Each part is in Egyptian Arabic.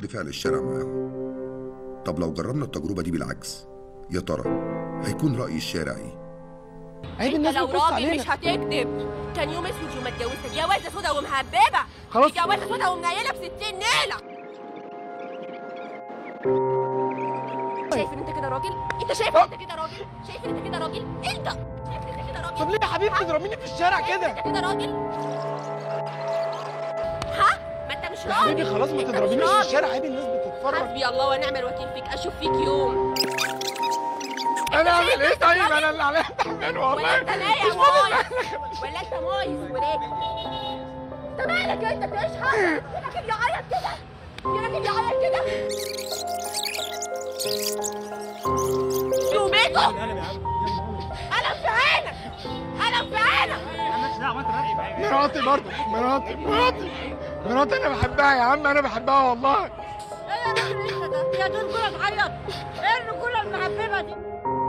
رد فعل الشارع معاهم طب لو جربنا التجربة دي بالعكس يا ترى هيكون رأي الشارع ايه؟ عيب انت الناس لو بتبص راجل علينا مش هتكذب كان يوم اسود يوم ما اتجوزت جوازه سودا ومهببه خلاص. جوازه سودا ومنيله ب 60 نيله شايف ان انت كده راجل انت شايف ان انت كده راجل شايف ان انت كده راجل انت شايف ان انت كده راجل طب ليه يا حبيبي تضربيني في الشارع شايف كده ان انت كده راجل ها ما انت مش يا حبيبي راجل خلاص ما انت مش تضربينيش في راجل. الشارع عيب الناس بتتفرج حسبي الله ونعم الوكيل فيك اشوف فيك يوم انا اعمل ايه طيب انا اللي عليا تعبان ولا والله انت نايم مايس ولا انت مايس وراجل انت مالك انت بتشحت يا راجل يعيط كده يا راجل يعيط كده شوبيته قلم في عينك قلم في عينك مراتي برضه مراتي مراتي مراتي انا بحبها يا عم انا بحبها والله ايه يا راجل انت ده يا دول كلها تعيط ايه الرجوله المحببه دي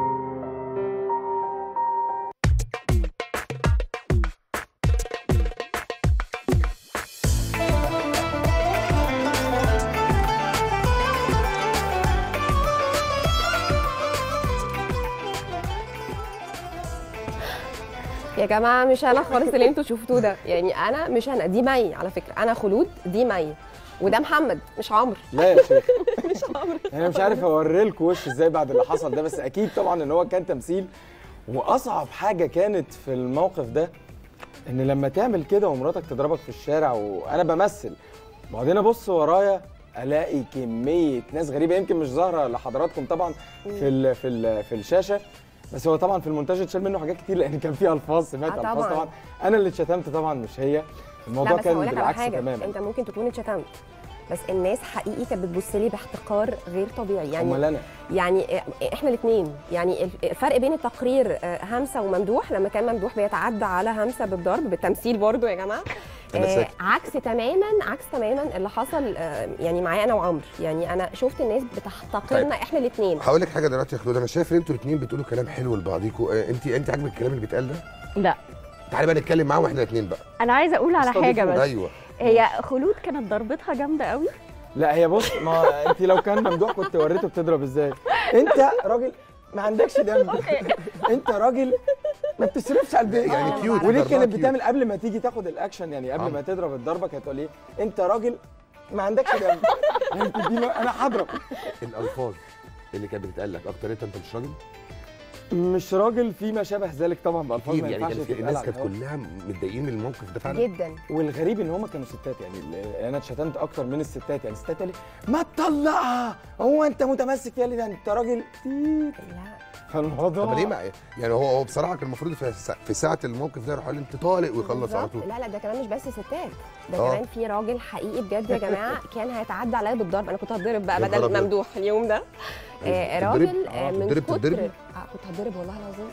يا جماعه مش انا خالص اللي انتوا شفتوه ده يعني انا مش انا دي مي على فكره انا خلود دي مي وده محمد مش عمرو لا يا شيخ مش عمرو انا مش عارف اوري لكم وش ازاي بعد اللي حصل ده بس اكيد طبعا ان هو كان تمثيل واصعب حاجه كانت في الموقف ده ان لما تعمل كده ومراتك تضربك في الشارع وانا بمثل وبعدين ابص ورايا الاقي كميه ناس غريبه يمكن مش ظاهره لحضراتكم طبعا في ال في ال في الشاشه بس هو طبعا في المونتاج اتشال منه حاجات كتير لان كان فيه الفاظ سمعت آه الفاظ طبعاً. طبعا انا اللي اتشتمت طبعا مش هي الموضوع لا بس كان هقول لك على بالعكس حاجه تماما انت ممكن تكون اتشتمت بس الناس حقيقي كانت بتبص لي باحتقار غير طبيعي يعني امال انا يعني احنا الاثنين يعني الفرق بين التقرير آه، همسه وممدوح لما كان ممدوح بيتعدى على همسه بالضرب بالتمثيل برضو يا جماعه أنا آه، ساكت. عكس تماما عكس تماما اللي حصل آه، يعني معايا انا وعمرو يعني انا شفت الناس بتحتقرنا احنا الاثنين هقول لك حاجة دلوقتي يا خلود أنا شايف إن أنتوا الاتنين بتقولوا كلام حلو لبعضيكوا آه، أنت أنت عاجبك الكلام اللي بيتقال ده؟ لا تعالي بقى نتكلم معاهم إحنا الاتنين بقى انا عايزه اقول على حاجه بس أيوه هي خلود كانت ضربتها جامده قوي لا هي بص ما انت لو كان ممدوح كنت وريته بتضرب ازاي انت راجل ما عندكش دم انت راجل ما بتصرفش على البيت يعني كيوت وليه ضربها كانت كيوت. بتعمل قبل ما تيجي تاخد الاكشن يعني قبل آه. ما تضرب الضربه كانت تقول ايه انت راجل ما عندكش دم يعني بتديني انا هضرب الألفاظ اللي كانت بتتقال لك أكتر أنت أنت مش راجل؟ مش راجل فيما شابه ذلك طبعا بالفاظ كتير ما يعني ينفعش كان في تتقال الناس على كانت الهوا. كلها متضايقين من الموقف ده فعلا جدا والغريب ان هم كانوا ستات يعني ال- انا اتشتمت اكتر من الستات يعني الستات قال لي ما تطلقها هو انت متمسك يا ده انت راجل تيت لا فالموضوع طب ليه ما يعني هو هو بصراحة كان المفروض في سا- في ساعة الموقف ده يروح قال لي أنت طالق ويخلص على بالظبط. طول لا لا ده كمان مش بس ستات ده آه. كمان في راجل حقيقي بجد يا جماعه كان هيتعدى عليا بالضرب انا كنت هتضرب بقى يا نهار بدل أبيض. ممدوح اليوم ده آه تتضرب؟ راجل آه آه، من تتضرب- كتر تتضرب؟ آه كنت هتضرب والله العظيم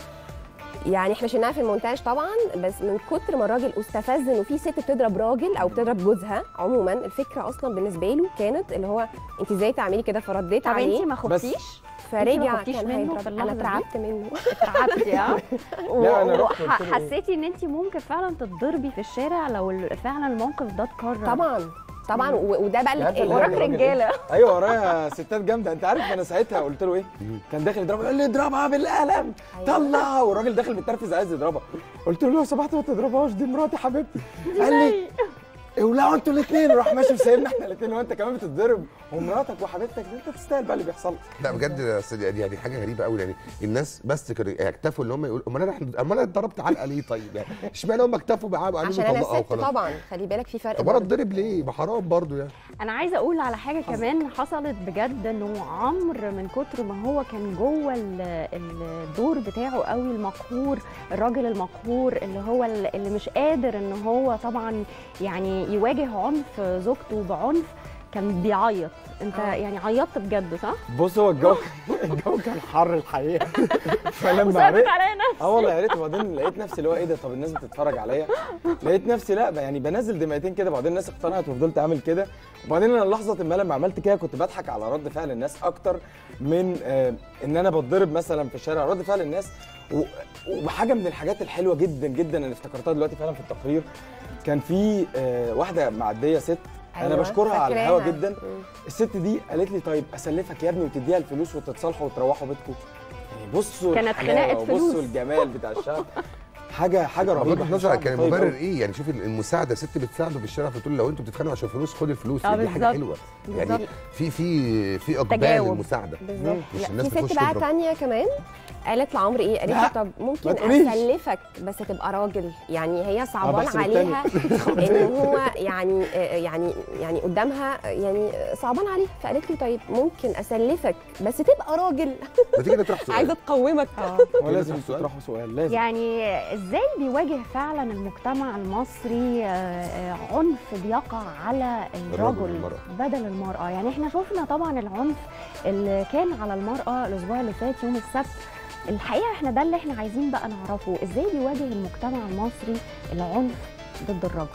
يعني احنا شلناها في المونتاج طبعا بس من كتر ما الراجل استفز انه في ست بتضرب راجل او بتضرب جوزها عموما الفكره اصلا بالنسبه له كانت اللي هو انت ازاي تعملي كده فرديت طب عليه انت ما خفتيش فرجع خفتيش كان منه في هيضرب اللحظة انا دي؟ اترعبت منه اترعبتي ها لا، أنا رحت قلت له إيه؟ حسيتي ان انت ممكن فعلا تتضربي في الشارع لو ال- فعلا الموقف ده اتكرر طبعا طبعا و- وده بقى عارفة اللي اللي وراك هو الراجل رجاله ايوه ورايا ستات جامده انت عارف انا ساعتها قلت له ايه كان داخل يضربها يقول لي اضربها بالقلم أيوة. طلعها والراجل داخل متنرفز عايز يضربها قلت له لو سمحت ما تضربهاش دي مراتي حبيبتي قال لي اولعوا انتوا الاثنين راح ماشي وسايبنا احنا الاثنين وانت كمان بتتضرب ومراتك وحبيبتك دي انت تستاهل بقى اللي بيحصل لك. لا بجد يا أستاذ، يعني يعني حاجه غريبه قوي يعني الناس بس كانوا يكتفوا ان هم يقولوا امال انا امال انا اتضربت علقه ليه طيب يعني اشمعنى هم اكتفوا بقى قالوا عشان لي انا طلقها ست وخلاص طبعا خلي بالك في فرق طب انا برضه. اتضرب ليه؟ ما حرام برضه يعني انا عايزه اقول على حاجه كمان حصلت بجد انه عمرو من كتر ما هو كان جوه ال- الدور بتاعه قوي المقهور الراجل المقهور اللي هو ال- اللي مش قادر ان هو طبعا يعني يواجه عنف زوجته بعنف كان بيعيط انت آه. يعني عيطت بجد صح؟ بص هو الجو الجو كان حر الحقيقه فلما وصعبت عرفت عليا نفسي اه والله يا ريت وبعدين لقيت نفسي اللي هو ايه ده طب الناس بتتفرج عليا لقيت نفسي لا يعني بنزل دمعتين كده بعدين الناس اقتنعت وفضلت اعمل كده وبعدين انا لحظه ما لما عملت كده كنت بضحك على رد فعل الناس اكتر من آه ان انا بتضرب مثلا في الشارع رد فعل الناس و- وحاجه من الحاجات الحلوه جدا جدا اللي افتكرتها دلوقتي فعلا في التقرير كان في آه واحده معديه ست انا أيوة، بشكرها على الهوا فاكراها. جدا مم. الست دي قالت لي طيب اسلفك يا ابني وتديها الفلوس وتتصالحوا وتروحوا بيتكم يعني بصوا كانت الحلاوة خناقة فلوس. وبصوا الجمال بتاع الشعب حاجه حاجه رهيبه بغض إحنا النظر شعب كان طيب المبرر أوي. ايه يعني شوف المساعده ست بتساعده في الشارع فتقول له لو انتوا بتتخانقوا عشان فلوس خد الفلوس آه، دي حاجه بالظبط. حلوه يعني بالظبط. في في في اقبال تجاوب. للمساعده بالظبط مش لا، الناس في بتخش ست بقى تضرب. تانية كمان قالت لعمرو ايه قالت له لا، طب ما ممكن تقوليش. اسلفك بس تبقى راجل يعني هي صعبان بحسب عليها ان هو يعني آه، يعني يعني قدامها يعني صعبان عليها فقالت له طيب ممكن اسلفك بس تبقى راجل ما تيجي نطرح سؤال عايزه تقومك هو لازم نطرح سؤال. تطرحوا سؤال لازم يعني ازاي بيواجه فعلا المجتمع المصري آه، آه، عنف بيقع على الرجل الرجل والمرأة. بدل المرأة يعني احنا شفنا طبعا العنف اللي كان على المرأة الاسبوع اللي فات يوم السبت الحقيقة احنا ده اللي احنا عايزين بقى نعرفه ازاي بيواجه المجتمع المصري العنف ضد الرجل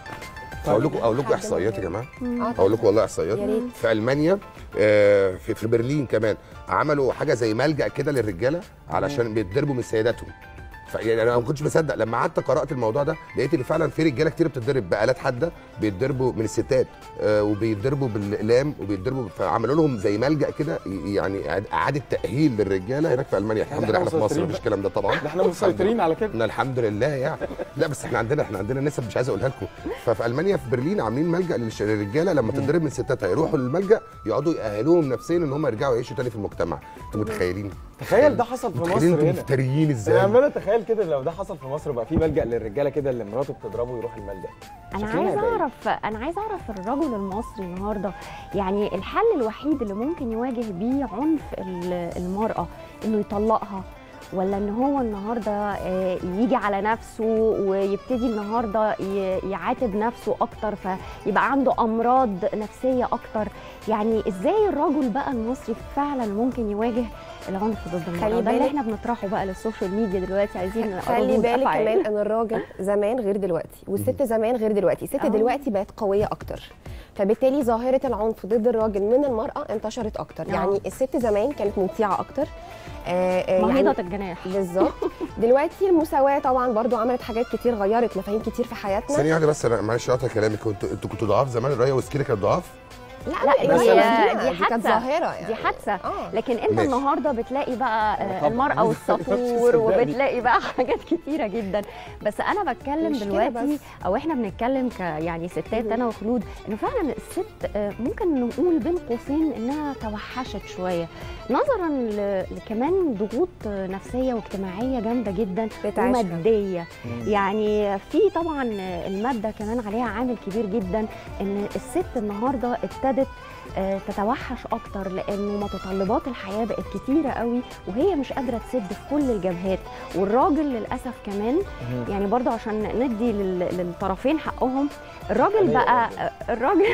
اقول لكم اقول لكم احصائيات يا جماعه آه، اقول لكم والله احصائيات يا ريت في المانيا آه، في في برلين كمان عملوا حاجه زي ملجا كده للرجاله علشان بيتضربوا من سيداتهم فيعني انا ما كنتش مصدق لما قعدت قرات الموضوع ده لقيت ان فعلا في رجاله كتير بتتضرب بالات حاده بيتضربوا من الستات آه، وبيتضربوا بالاقلام وبيتضربوا فعملوا لهم زي ملجا كده ي- يعني إعاد- اعاده تاهيل للرجاله هناك في المانيا الحمد لله احنا في مصر مسيطرين مفيش الكلام ده طبعا ده احنا مسيطرين على كده احنا الحمد لله يعني لا بس احنا عندنا احنا عندنا نسب مش عايز اقولها لكم ففي المانيا في برلين عاملين ملجا للش- للرجاله لما تتضرب من ستاتها يروحوا للملجا يقعدوا يأهلوهم نفسيا ان هم يرجعوا يعيشوا تاني في المجتمع انتوا متخيلين تخيل ده حصل في متخيلين مصر انتوا هنا مفتريين انا ازاي عمال اتخيل كده لو ده حصل في مصر بقى في ملجا للرجاله كده اللي مراته بتضربه يروح الملجا انا شكلنا عايزه هيبقى إيه؟ اعرف انا عايزه اعرف الرجل المصري النهارده يعني الحل الوحيد اللي ممكن يواجه بيه عنف ال- المراه انه يطلقها ولا ان هو النهارده آه، يجي على نفسه ويبتدي النهارده ي- يعاتب نفسه اكتر فيبقى عنده امراض نفسيه اكتر يعني ازاي الرجل بقى المصري فعلا ممكن يواجه العنف ضد المراه خلي ده اللي بالك- احنا بنطرحه بقى للسوشيال ميديا دلوقتي عايزين خلي ردود بالك أفعال. كمان ان الراجل زمان غير دلوقتي والست زمان غير دلوقتي الست آه. دلوقتي بقت قويه اكتر فبالتالي ظاهره العنف ضد الراجل من المراه انتشرت اكتر آه. يعني الست زمان كانت مطيعه اكتر آه، آه، يعني مهيضه الجناح بالظبط دلوقتي المساواه طبعا برضو عملت حاجات كتير غيرت مفاهيم كتير في حياتنا ثانية واحدة بس انا معلش قاطع كلامك انتوا انتوا كنتوا ضعاف زمان الرايه وسكينه كانت ضعاف لا لا، لا دي- هي دي كانت حادثة. ظاهره يعني دي حادثه اه لكن انت ماشي. النهارده بتلاقي بقى آه، طبعاً. المراه والسطور صدقني. وبتلاقي بقى حاجات كتيره جدا بس انا بتكلم مش كده دلوقتي بس. او احنا بنتكلم ك يعني ستات مهم. انا وخلود انه فعلا الست آه، ممكن نقول بين قوسين انها توحشت شويه نظرا ل- لكمان ضغوط آه، نفسيه واجتماعيه جامده جدا بتعيشها. وماديه يعني في طبعا الماده كمان عليها عامل كبير جدا ان الست النهارده ابتدت آه، تتوحش اكتر لانه متطلبات الحياه بقت كتيره قوي وهي مش قادره تسد في كل الجبهات والراجل للاسف كمان يعني برضه عشان ندي لل- للطرفين حقهم الراجل عليه بقى الراجل. الراجل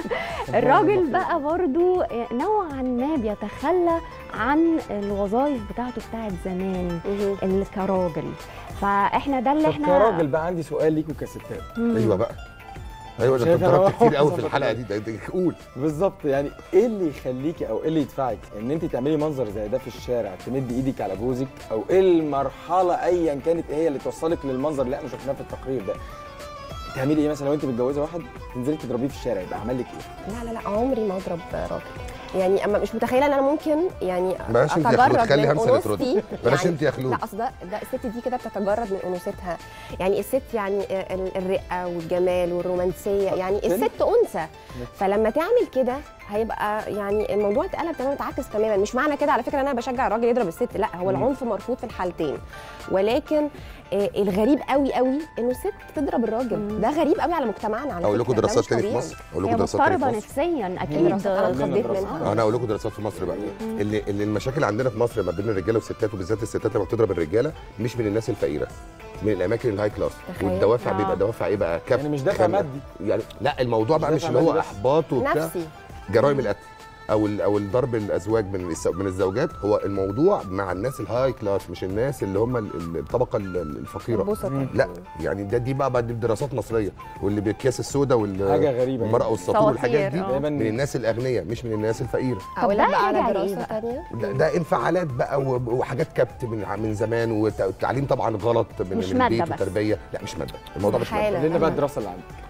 الراجل بقى برضه نوعا ما بيتخلى عن الوظائف بتاعته بتاعت زمان مهم. اللي كراجل فاحنا ده اللي طب احنا كراجل بقى عندي سؤال ليكوا كستات مم. ايوه بقى ايوه ده شايف انت أنا ضربت كتير قوي في ظبط الحلقه بالك. دي ده- ده- قول بالظبط يعني ايه اللي يخليكي او ايه اللي يدفعك ان انت تعملي منظر زي ده في الشارع تمد ايدك على جوزك او ايه المرحله ايا كانت ايه هي اللي توصلك للمنظر اللي احنا شفناه في التقرير ده تعملي ايه مثلا لو انت متجوزه واحد تنزلي تضربيه في الشارع يبقى عمل لك ايه لا لا لا عمري ما اضرب راجل يعني اما مش متخيله ان انا ممكن يعني بلاش انت يا خلود، اتجرد خلي من همسة اللي ترد. انوثتي بلاش يعني انت يا خلود. لا اصل ده ده الست دي كده بتتجرد من انوثتها يعني الست يعني ال- الرقه والجمال والرومانسيه يعني الست انثى فلما تعمل كده هيبقى يعني الموضوع اتقلب تماما اتعكس تماما مش معنى كده على فكره ان انا بشجع الراجل يضرب الست لا هو العنف مرفوض في الحالتين ولكن آه، الغريب قوي قوي انه الست تضرب الراجل مم. ده غريب قوي على مجتمعنا على اقول فكرة، لكم ده دراسات مش تاني في طبيعي. مصر اقول هي لكم دراسات تاني مضطربه في مصر نفسيا في اكيد دراسات انا عندنا اتخضيت دراسات. منها انا اقول لكم دراسات في مصر بقى اللي, اللي المشاكل عندنا في مصر ما بين الرجاله والستات وبالذات الستات لما بتضرب الرجاله مش من الناس الفقيره من الاماكن الهاي كلاس تخيل. والدوافع آه. بيبقى دوافع ايه بقى كف يعني مش دافع خامة. مادي يعني لا الموضوع مش بقى مش دافع اللي هو مادي بس. احباط وبتاع نفسي جرائم القتل او ال- او الضرب الازواج من الس- من الزوجات هو الموضوع مع الناس الهاي كلاس مش الناس اللي هم ال- ال- الطبقه ال- ال- الفقيره البسطة. لا يعني ده دي بقى بعد دراسات مصريه واللي بالاكياس السوداء وال حاجه غريبه المرأة والسطور والحاجات دي صواتير، آه. من الناس الأغنياء مش من الناس الفقيرة اقول ده لك بقى على راجع لإيه دراسه بقى؟ ثانيه ده, ده انفعالات بقى و- وحاجات كبت من من زمان وت- والتعليم طبعا غلط من, مش من مادة البيت بس. والتربية لا مش مادة الموضوع مش مادة حالة. قول لنا بقى أنا- الدراسه اللي عندك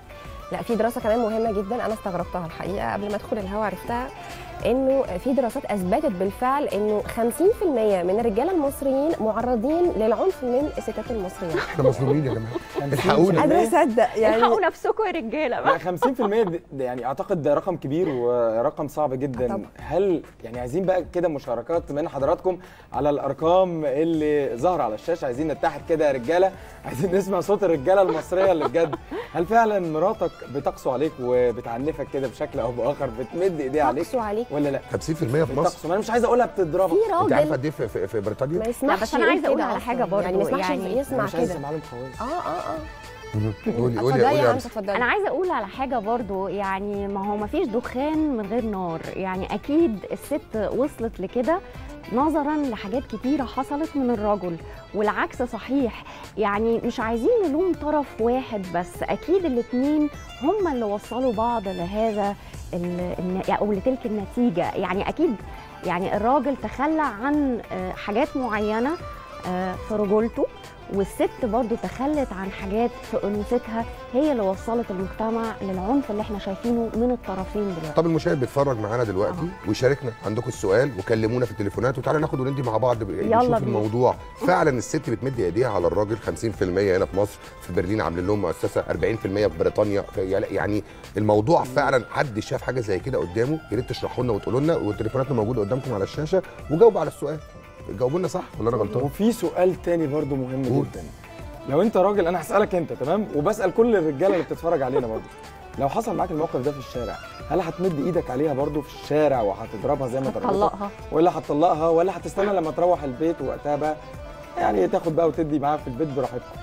لا في دراسه كمان مهمه جدا انا استغربتها الحقيقه قبل ما ادخل الهوا عرفتها انه في دراسات اثبتت بالفعل انه 50% من الرجاله المصريين معرضين للعنف من الستات المصريين احنا مظلومين يا جماعه الحقونا قادره اصدق يعني الحقوا نفسكم يا رجاله بقى لا 50% ده ده يعني اعتقد ده رقم كبير ورقم صعب جدا طبعا. هل يعني عايزين بقى كده مشاركات من حضراتكم على الارقام اللي ظاهره على الشاشه عايزين نتحد كده يا رجاله عايزين نسمع صوت الرجاله المصريه اللي بجد هل فعلا مراتك بتقسو عليك وبتعنفك كده بشكل او باخر بتمد ايديها عليك تقسو عليك ولا لا 50% في مصر بتقسو ما انا مش عايز اقولها بتضربك في انت عارفه راجل قد ايه في, في, في بريطانيا؟ ما يسمعش بس أنا يقول عايزة أقول كده على أصلاً. حاجة برضو، يعني ما يسمعش يعني يسمع مش عايز كده معلم كويس اه اه اه قولي قولي اتفضلي قولي يا يا عم أمس. اتفضلي انا عايزه اقول على حاجه برضو يعني ما هو ما فيش دخان من غير نار يعني اكيد الست وصلت لكده نظرا لحاجات كتيرة حصلت من الرجل والعكس صحيح يعني مش عايزين نلوم طرف واحد بس أكيد الاتنين هم اللي وصلوا بعض لهذا ال- الن- أو لتلك النتيجة يعني أكيد يعني الراجل تخلى عن آه، حاجات معينة آه، في رجولته والست برضو تخلت عن حاجات في انوثتها هي اللي وصلت المجتمع للعنف اللي احنا شايفينه من الطرفين دلوقتي طب المشاهد بيتفرج معانا دلوقتي ويشاركنا عندكم السؤال وكلمونا في التليفونات وتعالى ناخد وندي مع بعض ب- يلا نشوف بينا. الموضوع فعلا الست بتمد ايديها على الراجل 50% هنا في مصر في برلين عاملين لهم مؤسسه 40% في بريطانيا في- يعني الموضوع فعلا حد شاف حاجه زي كده قدامه يا ريت تشرحوا لنا وتقولوا لنا وتليفوناتنا موجوده قدامكم على الشاشه وجاوبوا على السؤال جاوبوا لنا صح ولا انا غلطان؟ وفي سؤال تاني برضو مهم قول. جدا لو انت راجل انا هسالك انت تمام وبسال كل الرجاله اللي بتتفرج علينا برضو لو حصل معاك الموقف ده في الشارع هل هتمد ايدك عليها برضو في الشارع وهتضربها زي ما ضربتك طلقها ولا هتطلقها ولا هتستنى لما تروح البيت وقتها بقى يعني تاخد بقى وتدي معاها في البيت براحتكم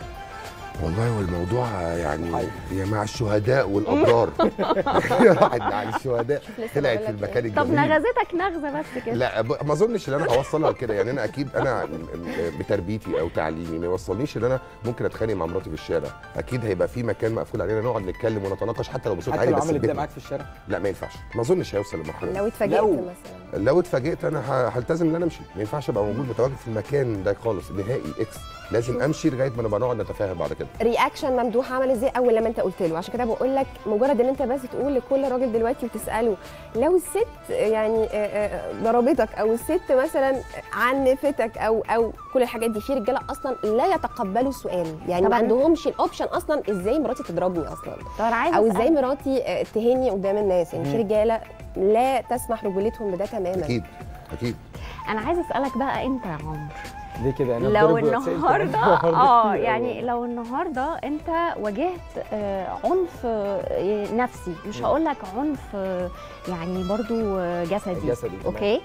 والله هو الموضوع يعني حقيقي. يا مع الشهداء والابرار واحد مع الشهداء لسه طلعت بقول في لك المكان طب الجميل نغزتك نغزه بس كده لا ب- ما اظنش ان انا هوصلها لكده يعني انا اكيد انا م- م- بتربيتي او تعليمي ما يوصلنيش ان انا ممكن اتخانق مع مراتي في الشارع اكيد هيبقى في مكان مقفول علينا نقعد نتكلم ونتناقش حتى لو بصوت حتى عالي لو بس عملت في ده بيتنا. معاك في الشارع لا ما ينفعش ما اظنش هيوصل للمرحله دي لو اتفاجئت لو- مثلا لو اتفاجئت انا ه- هلتزم ان انا امشي ما ينفعش ابقى موجود متواجد في المكان ده خالص نهائي اكس لازم امشي لغايه ما نبقى نقعد نتفاهم بعد كده رياكشن ممدوح عمل ازاي اول لما انت قلت له عشان كده بقول لك مجرد ان انت بس تقول لكل راجل دلوقتي وتساله لو الست يعني آه، آه، ضربتك او الست مثلا عنفتك او او كل الحاجات دي في رجاله اصلا لا يتقبلوا السؤال يعني طب ما أنا- عندهمش الاوبشن اصلا ازاي مراتي تضربني اصلا طب انا عايزه او أسألك. ازاي مراتي آه، تهني قدام الناس يعني في مم. رجاله لا تسمح رجولتهم بده تماما اكيد اكيد انا عايزه اسالك بقى انت يا عمرو ليه كده يعني لو أتضرب وأتسأل النهارده كمان؟ اه كتير يعني أوي. لو النهارده انت واجهت آه، عنف آه، نفسي مش مم. هقول لك عنف آه، يعني برضو آه، جسدي جسدي تمام. اوكي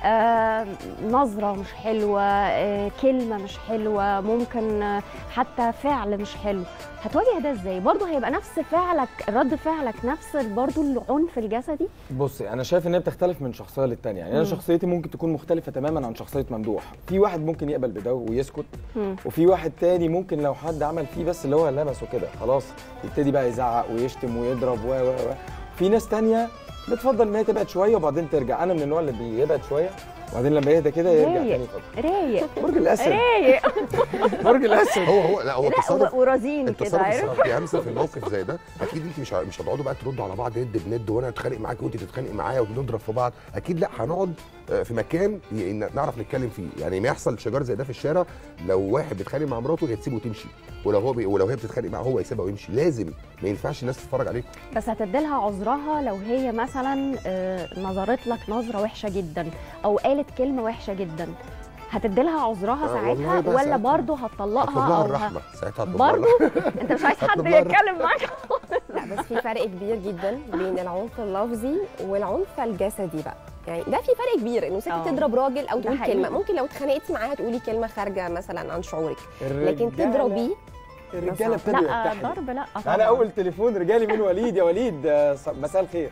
آه نظرة مش حلوة آه كلمة مش حلوة ممكن آه حتى فعل مش حلو هتواجه ده ازاي برضو هيبقى نفس فعلك رد فعلك نفس برضو العنف الجسدي بصي انا شايف ان هي بتختلف من شخصيه للتانيه يعني انا مم. شخصيتي ممكن تكون مختلفه تماما عن شخصيه ممدوح في واحد ممكن يقبل بده ويسكت مم. وفي واحد تاني ممكن لو حد عمل فيه بس اللي هو لمسه كده خلاص يبتدي بقى يزعق ويشتم ويضرب و و و في ناس تانية بتفضل ان هي تبعد شويه وبعدين ترجع انا من النوع اللي بيبعد شويه وبعدين لما يهدى كده يرجع رايق. تاني يفضل رايق برج الاسد رايق برج الاسد هو هو لا هو لا التصرف و- ورزين كده التصرف عارف الصراحه يا همسه في الموقف زي ده اكيد انت مش ه- مش هتقعدوا بقى تردوا على بعض ند بند وانا اتخانق معاك وانت تتخانق معايا ونضرب في بعض اكيد لا هنقعد آه، في مكان ي- ن- نعرف نتكلم فيه يعني ما يحصل شجار زي ده في الشارع لو واحد بيتخانق مع مراته هي تسيبه وتمشي ولو هو بي ولو هي بتتخانق معاه هو يسيبها ويمشي لازم ما ينفعش الناس تتفرج عليك بس هتديلها عذرها لو هي مثلا آه، نظرت لك نظره وحشه جدا او قالت كلمه وحشه جدا هتديلها عذرها آه، والله ساعتها بقى ولا ساعتها برضه هطلب هتطلقها لها او ه- الرحمه ساعتها هطلب لها برضه الرحمة. انت مش عايز حد هطلب لها الرحمة. يتكلم معاك لا بس في فرق كبير جدا بين العنف اللفظي والعنف الجسدي بقى يعني ده في فرق كبير انه ست آه. تضرب راجل او ده تقول حقيقي. كلمه ممكن لو اتخانقتي معاها تقولي كلمه خارجه مثلا عن شعورك لكن الرجالة- تضربيه الرجاله ابتدوا لا يتحدوا ضرب لا انا طبعاً. اول تليفون رجالي من وليد يا وليد آه، ص- مساء الخير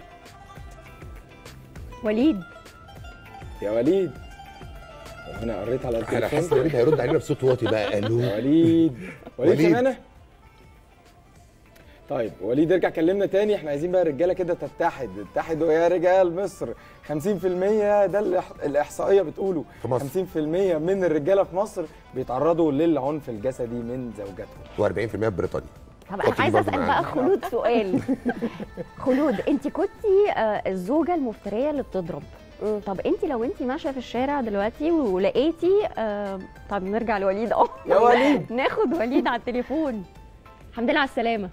وليد يا وليد وانا قريت على انا حاسس ان التليفون وليد هيرد علينا بصوت واطي بقى الو يا وليد وليد وليد. سمعنا طيب وليد ارجع كلمنا تاني احنا عايزين بقى الرجاله كده تتحد اتحدوا يا رجال مصر 50% ده اللي إح- الاحصائيه بتقوله في مصر 50% من الرجاله في مصر بيتعرضوا للعنف الجسدي من زوجاتهم و40% في بريطانيا طب انا حطي عايزه برضه اسال معانا. بقى خلود سؤال خلود انت كنتي آه، الزوجه المفتريه اللي بتضرب مم. طب انت لو انت ماشيه في الشارع دلوقتي ولقيتي آه، طب نرجع لوليد اه يا وليد ناخد وليد على التليفون الحمد لله على السلامه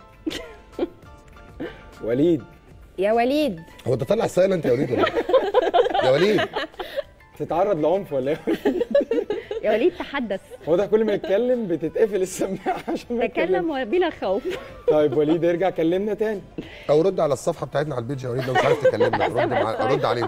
وليد يا وليد هو انت طلع السائل انت يا وليد ولا إيه؟ يا وليد تتعرض لعنف ولا ايه يا وليد تحدث هو ده كل ما يتكلم بتتقفل السماعه عشان ما يتكلمش. تكلم بلا خوف طيب وليد ارجع كلمنا تاني او رد على الصفحه بتاعتنا على البيج يا وليد لو مش عارف تكلمنا رد مع... رد علينا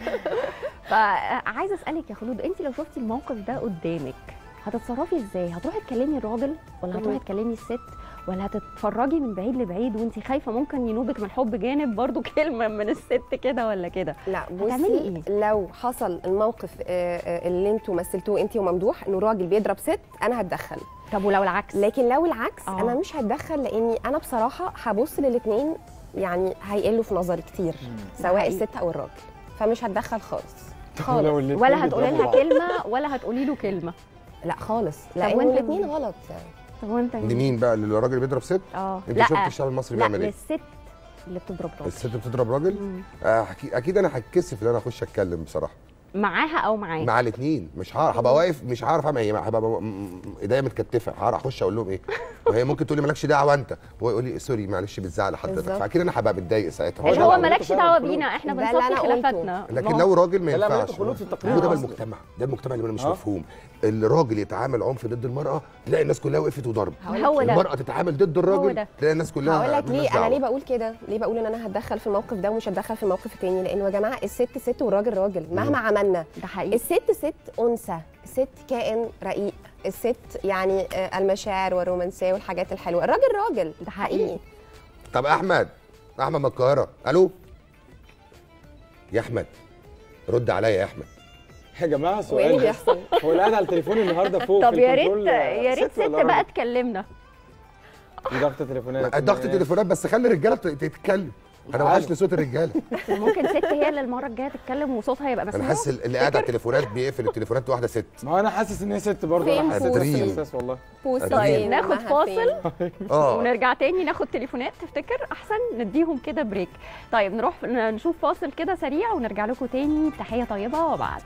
فعايزه اسالك يا خلود انت لو شفتي الموقف ده قدامك هتتصرفي ازاي هتروحي تكلمي الراجل ولا هتروحي تكلمي الست ولا هتتفرجي من بعيد لبعيد وانت خايفه ممكن ينوبك من الحب جانب برضو كلمه من الست كده ولا كده لا هتعملي بصي لو حصل الموقف آه، آه، اللي انتوا مثلتوه انت وممدوح انه راجل بيضرب ست انا هتدخل طب ولو العكس لكن لو العكس آه. انا مش هتدخل لاني انا بصراحه هبص للاثنين يعني هيقلوا في نظري كتير سواء حقيقي. الست او الراجل فمش هتدخل خالص لو خالص الاتنين ولا هتقولي بيضربوا لها بعض. كلمه ولا هتقولي له كلمه لا خالص طب لان وانت- الاثنين غلط يعني طب وانت لمين بقى للراجل اللي بيضرب ست اه انت لا شفت الشعب المصري لا بيعمل ايه للست اللي بتضرب راجل الست بتضرب راجل مم. آه، أكيد- اكيد انا هتكسف ان انا اخش اتكلم بصراحه معاها او معاه مع الاثنين مش هعرف هبقى واقف مش هعرف اعمل ايه هبقى م- م- ايديا متكتفه هعرف اخش اقول لهم ايه وهي ممكن تقول لي مالكش دعوه انت وهو يقول لي سوري معلش بتزعل حضرتك بالظبط. فاكيد انا هبقى متضايق ساعتها هو اللي ده هو اللي مالكش عملته دعوه فعلا بينا احنا ده اللي بنصفي أنا قلته. خلافاتنا لكن ما لو راجل ما ده اللي ينفعش عملته خلود في التقرير هو ده بقى الأصلي. المجتمع ده المجتمع اللي مش آه. مفهوم الراجل يتعامل عنف ضد المراه تلاقي الناس كلها وقفت وضرب هو ده المراه تتعامل ضد هو الراجل ده. تلاقي الناس كلها هقول لك مالناش ليه انا دعوة. ليه بقول كده ليه بقول ان انا هتدخل في الموقف ده ومش هتدخل في الموقف التاني لانه يا جماعه الست ست والراجل راجل مهما عملنا ده حقيقي الست ست انثى الست كائن رقيق الست يعني آه، المشاعر والرومانسيه والحاجات الحلوه الراجل راجل ده حقيقي. طب احمد احمد من القاهره الو يا احمد رد عليا يا احمد يا جماعه وايه سؤال اللي بس. بيحصل هو اللي قاعد على التليفون النهارده فوق طب في يا ريت الكنترول، يا ريت ست ولا راجل؟ بقى تكلمنا دي ضغط تليفونات ضغط تليفونات بس خلي الرجاله ت- تتكلم انا عارف. وحشني صوت الرجاله ممكن ست هي اللي المره الجايه تتكلم وصوتها يبقى انا مسموع حاسس اللي قاعد على التليفونات بيقفل التليفونات واحده ست ما هو انا حاسس ان هي ست برضه فين انا حاسس فوسي؟ احساس والله بوسي طيب، فين ناخد ومعها فاصل. فين؟ اه ونرجع تاني ناخد تليفونات تفتكر احسن نديهم كده بريك طيب نروح ن- نشوف فاصل كده سريع ونرجع لكم تاني تحيه طيبه وبعد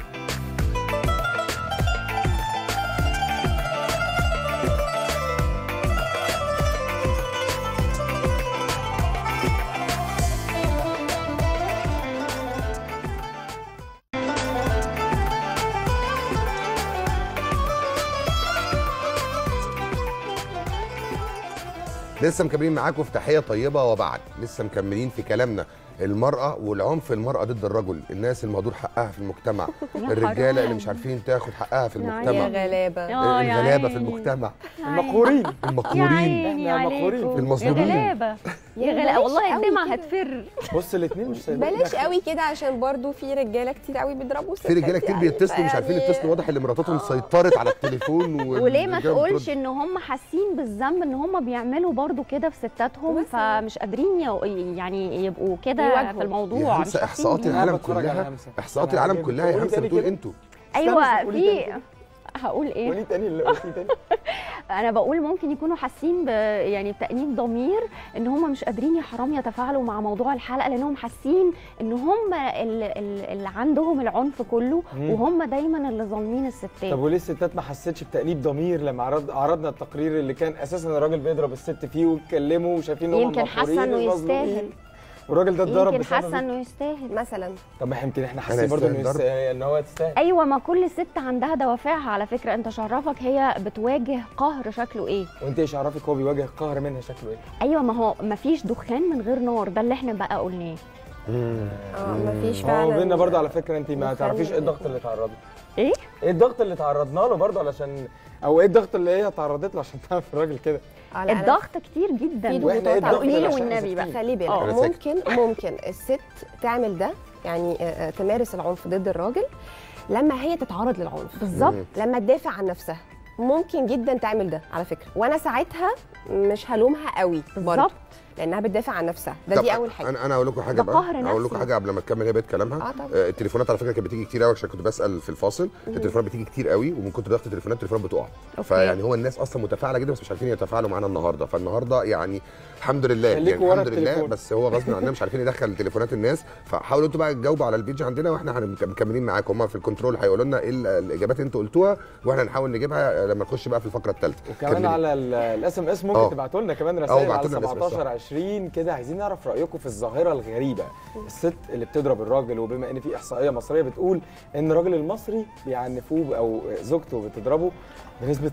لسه مكملين معاكم في تحيه طيبه وبعد لسه مكملين في كلامنا المرأة والعنف المرأة ضد الرجل الناس المهدور حقها في المجتمع يا الرجالة اللي حرام. مش عارفين تاخد حقها في يا يا المجتمع غلابه آه، يا الغلابة في عيني. المجتمع المقهورين يا المقهورين عيني إحنا عليكم. مقهورين. المظلومين. يا غلابه يا بلاش غلابه والله قوي الدمع كده. هتفر بص الاثنين مش سايبين بلاش قوي كده عشان برضو في رجاله كتير قوي بيضربوا في رجاله كتير بيتصلوا مش عارفين يتصلوا واضح ان مراتاتهم سيطرت على التليفون وليه ما والرجالة تقولش بترد. ان هم حاسين بالذنب ان هم بيعملوا برضو كده في ستاتهم مثلاً. فمش قادرين ي- يعني يبقوا كده يواجهوا. في يا الموضوع مش همسة حاسين احصاءات بيه. العالم بتفرج على كلها همسة. احصاءات أنا العالم عاجبني. كلها يا قولي همسه تاني بتقول كده. انتوا ايوه قولي في تاني. هقول ايه قولي تاني اللي قلتيه تاني انا بقول ممكن يكونوا حاسين ب يعني بتانيب ضمير ان هم مش قادرين يا حرام يتفاعلوا مع موضوع الحلقه لانهم حاسين ان هم ال- ال- اللي عندهم العنف كله مم. وهم دايما اللي ظالمين الستات طب وليه الستات ما حسيتش بتأنيب ضمير لما عرض عرضنا التقرير اللي كان اساسا الراجل بيضرب الست فيه واتكلموا وشايفين ان هم يمكن حاسه انه يستاهل والراجل ده اتضرب يمكن بسبب حاسه انه يستاهل مثلا طب ما يمكن احنا حاسين برضه انه يستاهل ضرب. يستاهل- ان هو يستاهل ايوه ما كل ست عندها دوافعها على فكره انت شرفك هي بتواجه قهر شكله ايه وانت ايش عرفك هو بيواجه قهر منها شكله ايه ايوه ما هو ما فيش دخان من غير نار ده اللي احنا بقى قلناه اه مفيش هو فعلا بينا برضه على فكره انت ما مخلي- تعرفيش ايه الضغط اللي تعرض له ايه ايه الضغط اللي تعرضنا له برضه علشان او ايه الضغط اللي هي تعرضت له عشان تعرف الراجل كده آه، لا، أنا الضغط كتير في جدا وإحنا ضغوطات إيه الضغط قولي اللي له عشان والنبي بقى خلي بالك آه. أنا ساكت. ممكن ممكن الست تعمل ده يعني آه، آه، تمارس العنف ضد الراجل لما هي تتعرض للعنف بالظبط لما تدافع عن نفسها ممكن جدا تعمل ده على فكره وانا ساعتها مش هلومها قوي برضه بالظبط لانها بتدافع عن نفسها ده طب دي اول حاجه انا انا اقول لكم حاجه ده بقى قهر اقول لكم نفسي. حاجه قبل ما تكمل هي بقت كلامها اه طبعا آه، التليفونات على فكره كانت بتيجي كتير قوي عشان كنت بسال في الفاصل التليفونات بتيجي كتير قوي ومن كتر ضغط التليفونات التليفونات بتقع أوكي. فيعني هو الناس اصلا متفاعله جدا بس مش عارفين يتفاعلوا معانا النهارده فالنهارده يعني الحمد لله يعني خليكوا ورا الحمد لله التليفون. بس هو غصب عننا مش عارفين يدخل تليفونات الناس فحاولوا انتوا بقى تجاوبوا على البيج عندنا واحنا هنبقى مكملين معاكم هم في الكنترول هيقولوا لنا ايه ال- الاجابات اللي انتوا قلتوها واحنا نحاول نجيبها لما نخش بقى في الفقره الثالثه وكمان على الاس ام اس آه. ممكن تبعتوا لنا كمان رسائل على ابعتوا لنا ال SMS 17 20 كده عايزين نعرف رايكم في الظاهره الغريبه الست اللي بتضرب الراجل وبما ان في احصائيه مصريه بتقول ان الراجل المصري بيعنفوه او زوجته بتضربه بنسبه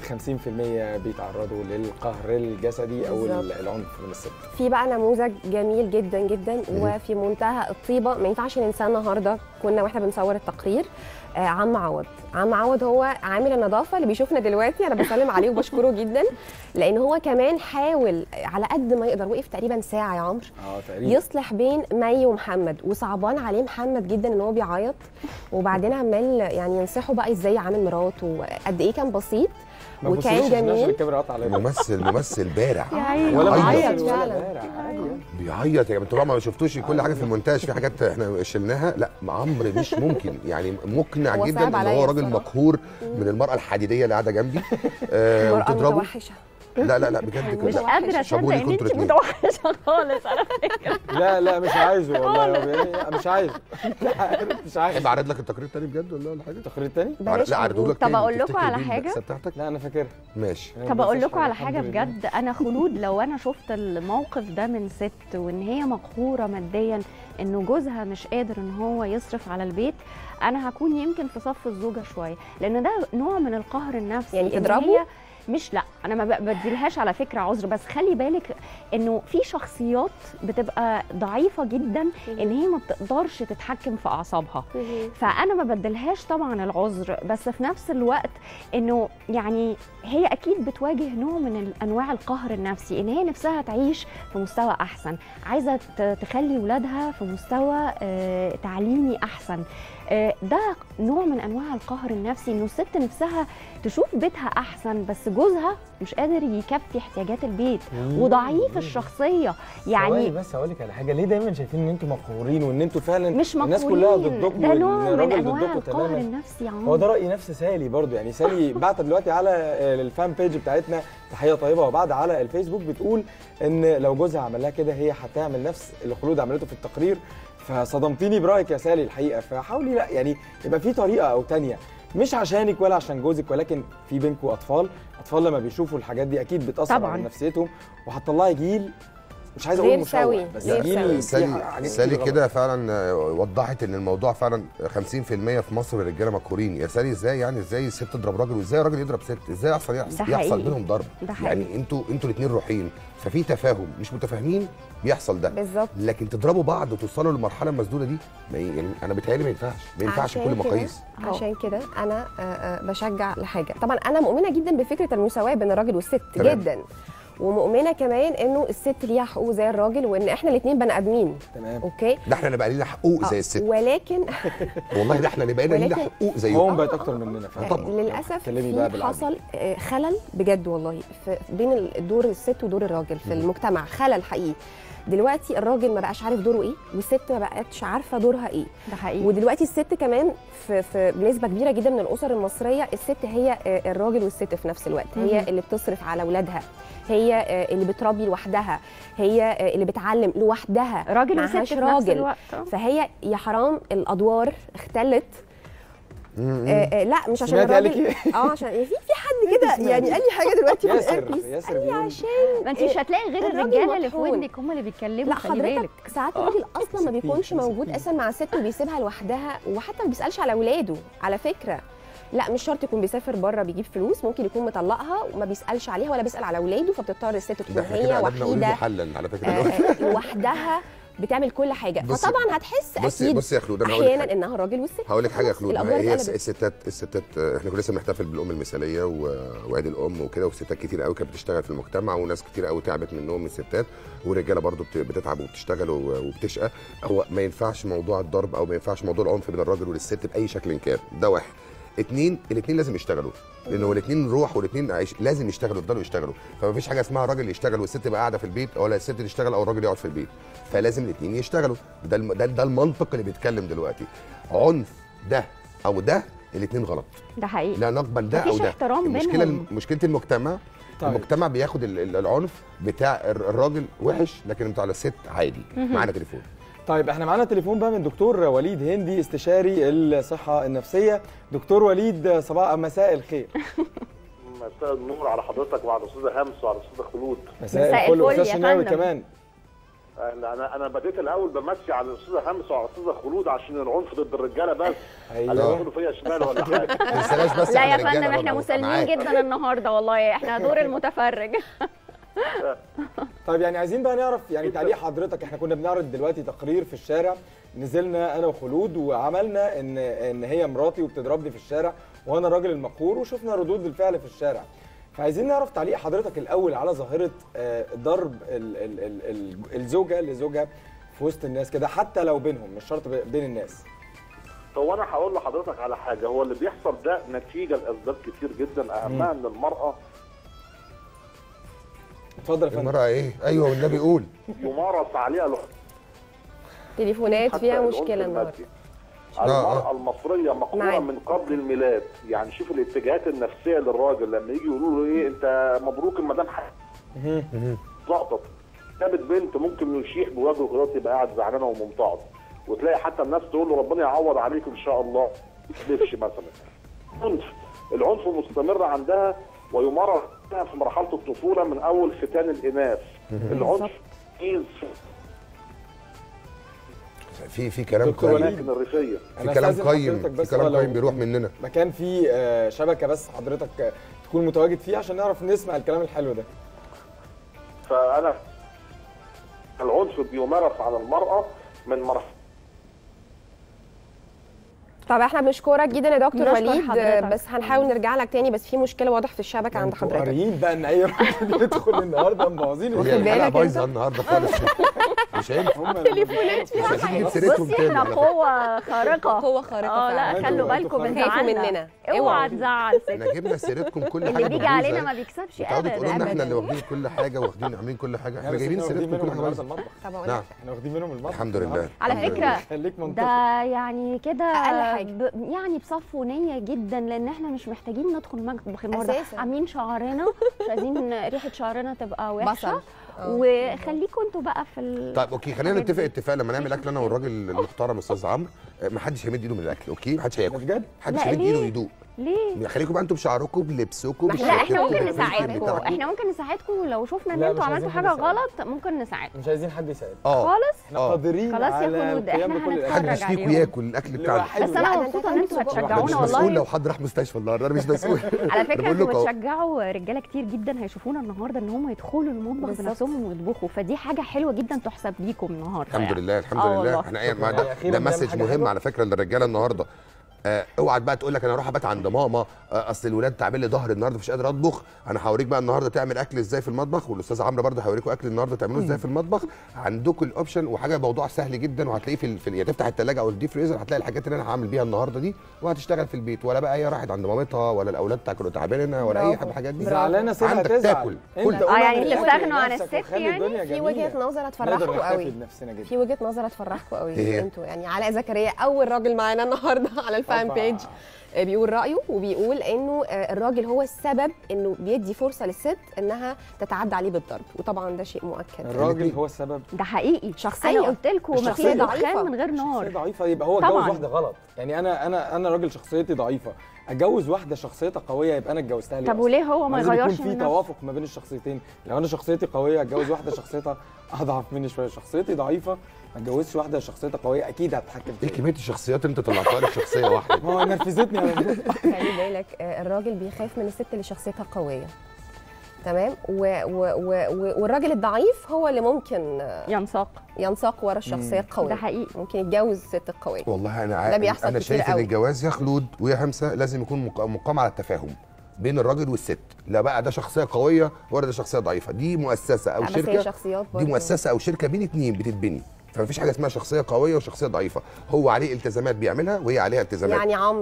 50% بيتعرضوا للقهر الجسدي او بالظبط. العنف من الست في بقى نموذج جميل جدا جدا وفي منتهى الطيبه ما ينفعش ننساه النهارده كنا واحنا بنصور التقرير آه عم عوض عم عوض هو عامل النظافه اللي بيشوفنا دلوقتي انا بسلم عليه وبشكره جدا لان هو كمان حاول على قد ما يقدر وقف تقريبا ساعه يا عمرو اه تقريبا يصلح بين مي ومحمد وصعبان عليه محمد جدا ان هو بيعيط وبعدين عمال يعني ينصحه بقى ازاي يعامل مراته قد ايه كان بسيط ما وكان تبصليش عشان جميل. الكاميرا قطع علينا ممثل ممثل بارع يا عيني ولا عيط بيعيط ولا فعلا. بارع عادي يعني. بيعيط يا انتوا طبعا ما شفتوش كل حاجه في المونتاج في حاجات احنا شلناها لا عمرو مش ممكن يعني مقنع هو جدا صعب ان عليا هو راجل الصراحة. مقهور من المراه الحديديه اللي قاعده جنبي آه المرأة وتضربه متوحشه لا لا لا بجد مش كده قادره اصدق شابوني ان كنتوا انت الاتنين. متوحشه خالص على فكره لا لا مش عايزه والله يا بيبي، لا، مش عايزه مش عارف مش عايز احب اعرض لك التقرير تاني بجد ولا ولا حاجه التقرير التاني بلاش لا اعرضه لك طب تاني. أقول لكم تفتكر على دي حاجة؟ المأساة بتاعتك لا انا فاكرها ماشي أنا طب ما اقول بنساش لكم على الحمد حاجه لله. بجد انا خلود لو انا شفت الموقف ده من ست وان هي مقهوره ماديا انه جوزها مش قادر ان هو يصرف على البيت انا هكون يمكن في صف الزوجه شويه لان ده نوع من القهر النفسي يعني إن تضربه؟ هي مش لا انا ما ب- بديلهاش على فكره عذر بس خلي بالك انه في شخصيات بتبقى ضعيفه جدا ان هي ما بتقدرش تتحكم في اعصابها فانا ما بدلهاش طبعا العذر بس في نفس الوقت انه يعني هي اكيد بتواجه نوع من انواع القهر النفسي ان هي نفسها تعيش في مستوى احسن عايزه ت- تخلي ولادها في مستوى آه، تعليمي احسن آه، ده نوع من انواع القهر النفسي انه الست نفسها تشوف بيتها احسن بس جوزها مش قادر يكفي احتياجات البيت وضعيف الشخصيه يعني يعني بس هقول لك على حاجه ليه دايما شايفين ان انتوا مقهورين وان انتوا فعلا مش الناس مقهورين كلها ضدكم ده نوع وإن من الراجل انواع ضدكم القهر تماما النفسي يا هو ده عمرو راي نفس سالي برضو يعني سالي بعتت دلوقتي على الفان بيج بتاعتنا تحيه طيبه وبعد على الفيسبوك بتقول ان لو جوزها عمل لها كده هي هتعمل نفس اللي خلود عملته في التقرير فصدمتيني برايك يا سالي الحقيقه فحاولي لا يعني يبقى في طريقه او تانية مش عشانك ولا عشان جوزك ولكن في بينكم اطفال اطفال لما بيشوفوا الحاجات دي اكيد بتاثر طبعاً. على نفسيتهم وهتطلعي جيل مش عايز اقول غير مشوه سوي، بس غير جيل سوي. فيه سالي حاجات سالي كتير كده فعلا آه، وضحت ان الموضوع فعلا 50% في مصر الرجاله مقهورين يا سالي ازاي يعني ازاي الست تضرب راجل وازاي الراجل يضرب ست ازاي يحصل ده يحصل, حقيقي. يحصل بينهم ضرب ده حقيقي. يعني انتوا انتوا الاثنين روحين ففي تفاهم مش متفاهمين بيحصل ده بالظبط لكن تضربوا بعض وتوصلوا للمرحله المسدوده دي ما ي- يعني انا بيتهيألي ما ينفعش ما ينفعش عشان كل كده- المقاييس عشان كده انا آه، آه، بشجع لحاجه طبعا انا مؤمنه جدا بفكره المساواه بين الراجل والست تمام. جدا ومؤمنه كمان انه الست ليها حقوق زي الراجل وان احنا الاثنين بني ادمين تمام اوكي ده احنا نبقى لينا حقوق زي آه، الست ولكن والله ده احنا نبقى لينا ولكن- حقوق هو زيهم بقت اكتر مننا فعلا طبعاً. للاسف اتكلمي بقى في بالعدل. حصل آه، خلل بجد والله في بين ال- دور الست ودور الراجل في المجتمع خلل حقيقي دلوقتي الراجل ما بقاش عارف دوره ايه والست ما بقتش عارفه دورها ايه ده حقيقي ودلوقتي الست كمان في, في بنسبه كبيره جدا من الاسر المصريه الست هي آه، الراجل والست في نفس الوقت هي مهم. اللي بتصرف على اولادها هي آه، اللي بتربي لوحدها هي آه، اللي بتعلم لوحدها راجل معهاش وست في نفس راجل. الوقت آه. فهي يا حرام الادوار اختلت م- م. آه آه لا مش عشان سمعتي قالك الراجل ايه؟ اه عشان في في حد كده يعني قال لي حاجه دلوقتي في ياسر الإيربيس. ياسر قال لي بيقول عشان ما انت مش هتلاقي غير الراجل الرجاله اللي في مطحون. ودنك هم اللي بيتكلموا لا خلي بالك حضرتك ساعات الراجل اصلا ما بيكونش ستين، موجود ستين. اساسا مع الست وبيسيبها لوحدها وحتى ما بيسالش على اولاده على فكره لا مش شرط يكون بيسافر بره بيجيب فلوس ممكن يكون مطلقها وما بيسالش عليها ولا بيسال على اولاده فبتضطر الست ده تكون احنا هي كده قلبنا قول وحيده محلل على فكره آه، آه، لوحدها بتعمل كل حاجه بصي- فطبعا هتحس بصي اكيد بصي يا خلود انا هقول لك احيانا حاجة. انها الراجل والست هقول لك حاجه يا خلاص، خلود ما الأدوار هي اتقلبت. الستات الستات آه، احنا كنا لسه بنحتفل بالام المثاليه و- وعيد الام وكده وستات كتير قوي كانت بتشتغل في المجتمع وناس كتير قوي تعبت منهم من الستات والرجاله برضو بت- بتتعب وبتشتغل و- وبتشقى هو ما ينفعش موضوع الضرب او ما ينفعش موضوع العنف بين الراجل والست باي شكل كان ده واحد اتنين الاثنين لازم يشتغلوا لانه الاثنين روح والاثنين عيش لازم يشتغلوا يفضلوا يشتغلوا فما فيش حاجه اسمها راجل يشتغل والست تبقى قاعده في البيت ولا الست تشتغل او الراجل يقعد في البيت فلازم الاثنين يشتغلوا ده الم... ده, ده المنطق اللي بيتكلم دلوقتي عنف ده او ده الاثنين غلط ده حقيقي لا نقبل ده او مفيش ده احترام المشكله بينهم. مشكله المجتمع طيب. طيب. المجتمع بياخد ال- ال- العنف بتاع الر- الراجل وحش لكن بتاع الست عادي معانا تليفون طيب احنا معانا تليفون بقى من دكتور وليد هندي استشاري الصحه النفسيه دكتور وليد صباح مساء الخير مساء النور على حضرتك وعلى الاستاذه همس وعلى الاستاذه خلود مساء الفل الفل واستاذ يا شناوي فندم. كمان انا انا بديت الاول بمشي على الاستاذه همس وعلى الاستاذه خلود عشان العنف ضد الرجاله بس أيوة. انا بيقولوا فيا شمال ولا حاجه ما تنساش بس لا على يا الرجالة فندم برضه، احنا مسالمين معاك. جدا النهارده والله احنا دور المتفرج طيب يعني عايزين بقى نعرف يعني تعليق حضرتك احنا كنا بنعرض دلوقتي تقرير في الشارع نزلنا انا وخلود وعملنا ان ان هي مراتي وبتضربني في الشارع وانا الراجل المقهور وشفنا ردود الفعل في الشارع فعايزين نعرف تعليق حضرتك الاول على ظاهره آه، ضرب ال ال ال ال الزوجه لزوجها في وسط الناس كده حتى لو بينهم مش شرط ب- بين الناس هو انا هقول لحضرتك على حاجه هو اللي بيحصل ده نتيجه لاسباب كتير جدا اهمها ان المراه اتفضل يا فندم المرأة ايه ايوه والنبي يقول يمارس عليها العنف تليفونات حتى فيها العنف مشكله النهارده المادي. آه، المرأة المصرية مقهورة معاك. من قبل الميلاد يعني شوف الاتجاهات النفسية للراجل لما يجي يقولوا له ايه انت مبروك المدام حاجة لقطت جابت بنت ممكن يشيح بوجهه كده تبقى قاعد زعلانة وممتعض وتلاقي حتى الناس تقول له ربنا يعوض عليك ان شاء الله ما تكذبش مثلا عنف العنف مستمر عندها ويمارس في مرحلة الطفولة من أول ختان الإناث العنف في في كلام دكتور قيم وليد. لكن الريفية في أنا كلام أستأذن قيم حضرتك في بس كلام لو- قيم بيروح مننا مكان فيه آه، شبكه بس حضرتك آه، تكون متواجد فيه عشان نعرف نسمع الكلام الحلو ده فانا العنف بيمارس على المراه من مرحله طب احنا بنشكرك جدا يا دكتور بنشكر وليد حضرتك. بس هنحاول نرجع لك تاني بس في مشكله واضح في الشبكه عند انتوا حضرتك قاريين بقى ان اي راجل يدخل النهارده مبوظين هي بالك الحلقة انت؟ بايظة النهارده خالص مش هينفع هم تليفونات مش فيها عايزين نجيب حاجه سيرتهم بصي تاني احنا على فكرة. قوة خارقة قوة خارقة اه لا فعلا. خلوا انتوا- بالكم من انتوا خايفوا زعلنا مننا. اوعى اوعوا. تزعل ست احنا جبنا سيرتكم كل حاجه اللي بيجي مبروزة. علينا ما بيكسبش بتقعدوا تقولوا لنا ابدا احنا اللي ابدا واخدين كل حاجه واخدين عاملين كل حاجه احنا بس جايبين واخدين سيرتكم كل منهم حاجه النهارده بايظة. المطبخ طب اقول نعم لك احنا واخدين منهم المطبخ الحمد لله على الحمد فكرة، لله. خليك ده منطقي يعني كده أقل حاجة. ب... يعني بصفو نية جدا لان احنا مش محتاجين ندخل مطبخ النهارده أساساً. عاملين شعرنا مش عايزين ريحة شعرنا تبقى وحشة بصل آه. وخليكم انتوا بقى في ال... طيب اوكي خلينا الحاجات نتفق دي. اتفاق لما نعمل اكل انا والراجل المحترم استاذ عمرو آه، ما حدش هيمد ايده من الاكل اوكي ما حدش ده هياكل بجد محدش لا، هيمد ليه؟ ايده يدوق ليه؟ خليكم بقى انتوا بشعركم بلبسكم ما احنا- لا احنا بشياكتكم، ممكن بالميك اب نساعدكم بتاعكم. احنا ممكن نساعدكم لو شفنا ان لا، انتوا مش عملتوا عايزين حاجة حد يساعد. غلط ممكن نساعدكم مش عايزين حد يساعد اه خالص احنا آه. قادرين خلاص يا على خلود، القيام احنا بكل هنتفرج حد الأشياء. فيكم عليهم. ياكل الاكل بتاعنا لوحده. بس لا، انا ده انت مبسوطة ان انتوا هتعمل انا مش هتشجعونا مسؤول والله لو حد راح مستشفى النهارده انا مش مسؤول على أنا فكره بقول انتوا لكم أهو. بتشجعوا رجاله كتير جدا هيشوفونا النهارده ان هم يدخلوا المطبخ بالظبط. بنفسهم ويطبخوا فدي حاجه حلوه جدا تحسب ليكم النهارده الحمد يعني. لله الحمد آه لله والله. احنا ايه ما يعني ده, أخيراً ده بنعمل مسج حاجة مهم حلوة. على فكره للرجاله النهارده آه، اوعى بقى تقول لك انا اروح ابات عند ماما آه، اصل الولاد تعمل لي ظهر النهارده مش قادر اطبخ انا هوريك بقى النهارده تعمل اكل ازاي في المطبخ والاستاذ عمرو برضه هيوريكم اكل النهارده تعملوه ازاي في المطبخ عندكم الاوبشن وحاجه موضوع سهل جدا وهتلاقيه في, ال- في ال- يا تفتح الثلاجه او الديب فريزر هتلاقي الحاجات اللي انا هعمل بيها النهارده دي وهتشتغل في البيت ولا بقى هي راحت عند مامتها ولا الاولاد تاكلوا تعبانه ولا اي برافو. حاجه من الحاجات دي زعلانه سيبها عندك تزعل تاكل انت كل قوم آه، يعني اعمل أكل تستغنوا عن لنفسك الست وخلي يعني؟ الدنيا في جميلة. وجهه نظر نقدر هتفرحكم نحتفل قوي بنفسنا جدا في وجهه نظر هتفرحكم قوي إيه هي؟ انتوا يعني علاء زكريا اول راجل معانا النهارده على الفان أوبا. بيج آه، بيقول رايه وبيقول انه آه، الراجل هو السبب انه بيدي فرصه للست انها تتعدى عليه بالضرب وطبعا ده شيء مؤكد الراجل هو السبب ده حقيقي شخصية. انا قلت لكم الشخصية مفيش ضعيفة. دخان من غير شخصية نار ضعيفة يبقى هو طبعاً. اتجوز واحدة غلط يعني انا انا انا راجل شخصيتي ضعيفة اتجوز واحدة شخصيتها قوية يبقى انا اتجوزتها ليه طب أصلاً؟ وليه هو ما لازم يغيرش يكون في من نفسه توافق ما بين الشخصيتين لو انا شخصيتي قوية اتجوز واحدة شخصيتها اضعف مني شوية شخصيتي ضعيفة ما اتجوزش واحدة شخصيتها قوية اكيد هتتحكم ايه فيا كميه الشخصيات اللي انت طلعتها لك شخصيه واحده ما هو نرفزتني يا ممدوح. خلي بالك آه، الراجل بيخاف من الست اللي شخصيتها قويه تمام و و و و والراجل الضعيف هو اللي ممكن آه، ينساق ينساق ورا الشخصيه القويه ده حقيقي ممكن يتجوز الست القويه والله انا ده عارف بيحصل انا كتير شايف ان قوي. الجواز يا خلود ويا همسه لازم يكون مق- مقام على التفاهم بين الراجل والست لا بقى ده شخصيه قويه ولا ده شخصيه ضعيفه دي مؤسسه او لا، بس هي شركه شخصيات دي برضه. مؤسسه او شركه بين اتنين بتتبني فمفيش حاجه اسمها شخصيه قويه وشخصيه ضعيفه هو عليه التزامات بيعملها وهي عليها التزامات يعني عمرو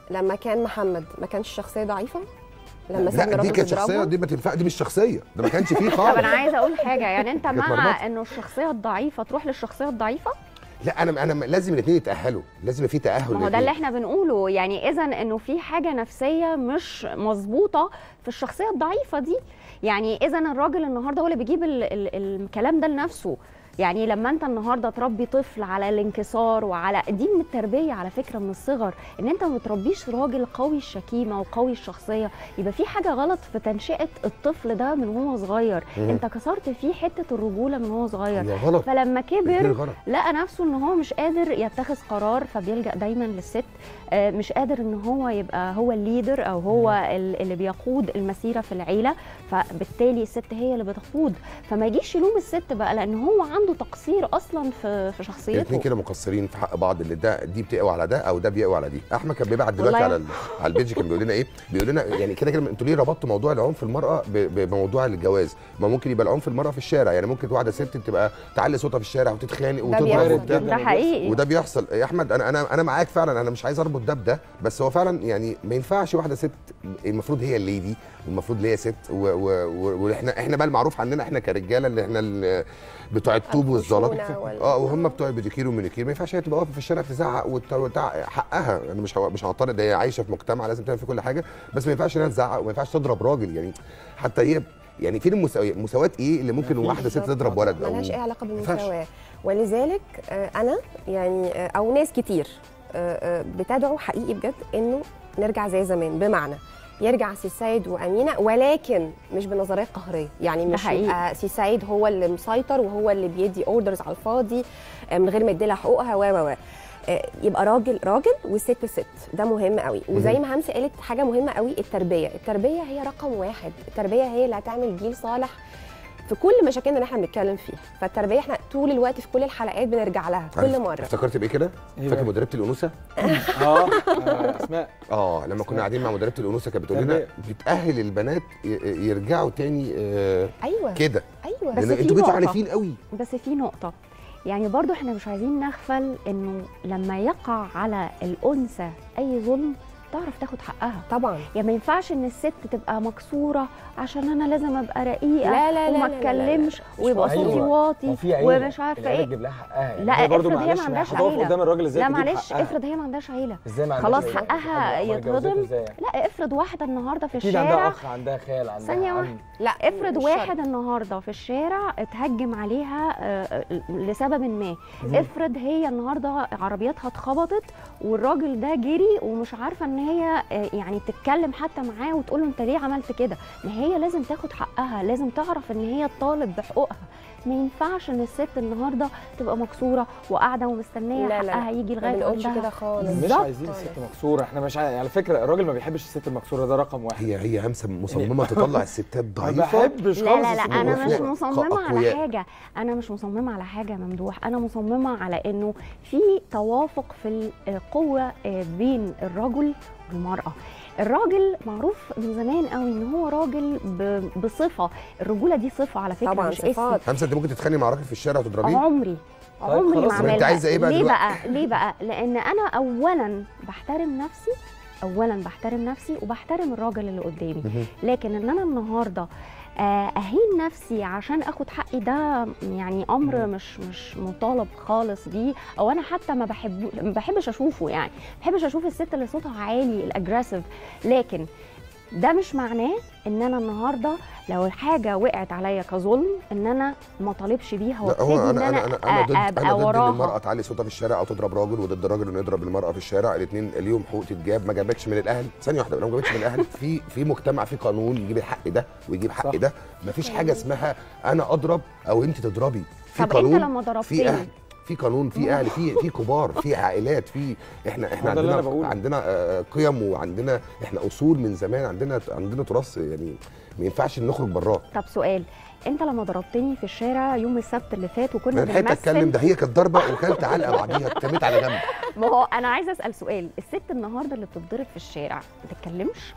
لما كان محمد ما كانش شخصيه ضعيفه لما لا سابنا دي راجل كانت شخصيه بيضربه؟ دي ما تنفع دي مش شخصيه ده ما كانش فيه طب خالص انا عايزه اقول حاجه يعني انت كانت مع مرمطة. انه الشخصيه الضعيفه تروح للشخصيه الضعيفه لا انا انا لازم الاثنين يتاهلوا لازم يبقى في تاهل ما هو ده للاتنين. اللي احنا بنقوله يعني اذا انه في حاجه نفسيه مش مظبوطه في الشخصيه الضعيفه دي يعني اذا الراجل النهارده هو اللي بيجيب ال ال الكلام ده لنفسه يعني لما انت النهارده تربي طفل على الانكسار وعلى دي من التربيه على فكره من الصغر ان انت ما تربيش راجل قوي الشكيمه وقوي الشخصيه يبقى في حاجه غلط في تنشئه الطفل ده من هو صغير مم. انت كسرت فيه حته الرجوله من هو صغير هي غلط فلما الاثنين كبر غلط لقى نفسه ان هو مش قادر يتخذ قرار فبيلجا دايما للست آه، مش قادر ان هو يبقى هو الليدر او هو ال- اللي بيقود المسيره في العيله فبالتالي الست هي اللي بتقود فما يجيش يلوم الست بقى لان هو عنده تقصير اصلا في في الاثنين شخصيته كده مقصرين في حق بعض اللي ده دي بتقوى على ده او ده بيقوى على دي احمد كان بيبعت دلوقتي والله. على ال- على البيج كان بيقول لنا ايه بيقول لنا يعني كده كده انتوا ليه ربطتوا موضوع العنف المراه ب- بموضوع الجواز ما ممكن يبقى العنف المراه في الشارع يعني ممكن واحده ست تبقى تعلي صوتها في الشارع وتتخانق وتضرب بيحصل. وبتاع ده حقيقي وده بيحصل يا احمد انا انا انا معاك فعلا انا مش عايز اربط ده بده بس هو فعلا يعني ما ينفعش واحده ست المفروض هي الليدي والمفروض ليا ست و- و- و- واحنا احنا بقى المعروف عننا احنا كرجاله اللي احنا ال- بتوع الطوب والزلط الخشونة وال- اه وهم بتوع البيديكير والمينيكير ما ينفعش هي تبقى واقفه في الشارع تزعق وت- وتع... حقها انا مش هو- مش هعترض ده هي عايشه في مجتمع لازم تعمل فيه كل حاجه بس ما ينفعش انها تزعق وما ينفعش تضرب راجل يعني حتى هي يعني فين المساواه مساواه ايه اللي ممكن واحده ست تضرب ولد أو- ملهاش اي علاقه ينفعش. بالمساواه ولذلك آه، انا يعني آه، او ناس كتير آه، آه، بتدعو حقيقي بجد انه نرجع زي زمان بمعنى يرجع سي سيد وامينه ولكن مش بنظريه قهريه يعني ده مش حقيقي. يبقى سي سيد هو اللي مسيطر وهو اللي بيدي اوردرز على الفاضي آه، من غير ما يدي لها حقوقها و و و آه، يبقى راجل راجل والست ست ده مهم قوي وزي ما همسه قالت حاجه مهمه قوي التربيه التربيه هي رقم واحد التربيه هي اللي هتعمل جيل صالح في كل مشاكلنا اللي احنا بنتكلم فيها فالتربيه احنا طول الوقت في كل الحلقات بنرجع لها كل مره افتكرت بايه كده؟ إيه فاكر بقى؟ مدربه الانوثه؟ اه آه، اسماء اه لما كنا قاعدين مع مدربه الانوثه كانت بتقول لنا تربية. بتاهل البنات ي- يرجعوا تاني آه ايوه كده ايوه بس لأن في انتوا بقيتوا نقطة. عنيفين قوي بس في نقطة يعني برضو احنا مش عايزين نغفل انه لما يقع على الانثى اي ظلم تعرف تاخد حقها طبعا يعني ما ينفعش ان الست تبقى مكسوره عشان انا لازم ابقى رقيقه لا لا لا وما لا لا اتكلمش ويبقى أيوة. صوتي واطي وفي عيله ومش عارفه العيله ايه تجيب لها حقها لا، هي برضو افرض هي ما معلش، عندهاش هتقف عيلة. قدام الراجل ازاي لا تجيب معلش حقها؟ افرض هي ما عندهاش عيله ازاي ما خلاص عندهاش عيلة؟ حقها أمال اتجوزته يتهضم ازاي؟ لا افرض واحده النهارده في اكيد عندها الشارع اخ عندها خال عندها ثانية عم. واحدة. لا افرض مش واحد شرط. النهارده في الشارع اتهجم عليها آه، آه، لسبب ما افرض هي النهارده عربيتها اتخبطت والراجل ده جري ومش عارفه ان هي آه، يعني تتكلم حتى معاه وتقول له انت ليه عملت كده ما هي لازم تاخد حقها لازم تعرف ان هي تطالب بحقوقها ما ينفعش ان الست النهارده تبقى مكسوره وقاعده ومستنيه لا، لا، لا. حقها يجي ما لغايه بنقولش عندها كده خالص مش بالظبط. عايزين الست مكسوره احنا مش عاي... على فكره الراجل ما بيحبش الست المكسوره ده رقم واحد هي هي همسه مصممه تطلع الستات ما ضعيفه بحبش لا خالص لا لا الست انا مش المكسورة. مصممه على كأقوياء. حاجه انا مش مصممه على حاجه يا ممدوح انا مصممه على انه في توافق في القوه آه، بين الرجل والمراه الراجل معروف من زمان قوي ان هو راجل ب- بصفه الرجوله دي صفه على فكره طبعا مش اسم صفات همسه انت ممكن تتخانقي مع راجل في الشارع وتضربيه عمري طيب عمري خلاص، ما طب انت اعملها عايزة ايه بقى ليه دلوقتي؟ بقى ليه بقى لان انا اولا بحترم نفسي اولا بحترم نفسي وبحترم الراجل اللي قدامي مهم. لكن ان انا النهارده آه، اهين نفسي عشان اخد حقي ده يعني امر مش مش مطالب خالص بيه او انا حتى ما بحب ما بحبش اشوفه يعني ما بحبش اشوف الست اللي صوتها عالي الاجريسيف لكن ده مش معناه ان انا النهارده لو الحاجه وقعت عليا كظلم ان انا ما طالبش بيها لا وابتدي هو ان انا انا, انا انا انا ضد ابقى انا ضد ان وراها المراه تعلي صوتها في الشارع او تضرب راجل وضد الراجل انه يضرب المراه في الشارع الاثنين ليهم حقوق تتجاب ما جابتش من الاهل ثانيه واحده لو ما جابتش من الاهل في في مجتمع في قانون يجيب الحق ده ويجيب حق صح. ده ما فيش حاجه اسمها انا اضرب او انت تضربي في طب قانون انت لما في ضربتني اهل في قانون في اهل في في كبار في عائلات في احنا احنا هو ده اللي عندنا أنا بقوله. عندنا آه، قيم وعندنا احنا اصول من زمان عندنا عندنا تراث يعني ما ينفعش نخرج براه طب سؤال انت لما ضربتني في الشارع يوم السبت اللي فات وكنا انا لحقت اتكلم بنمثل ده هي كانت ضربه وكلت علقه بعديها اتكلمت على جنب ما هو انا عايزه اسال سؤال الست النهارده اللي بتتضرب في الشارع ما تتكلمش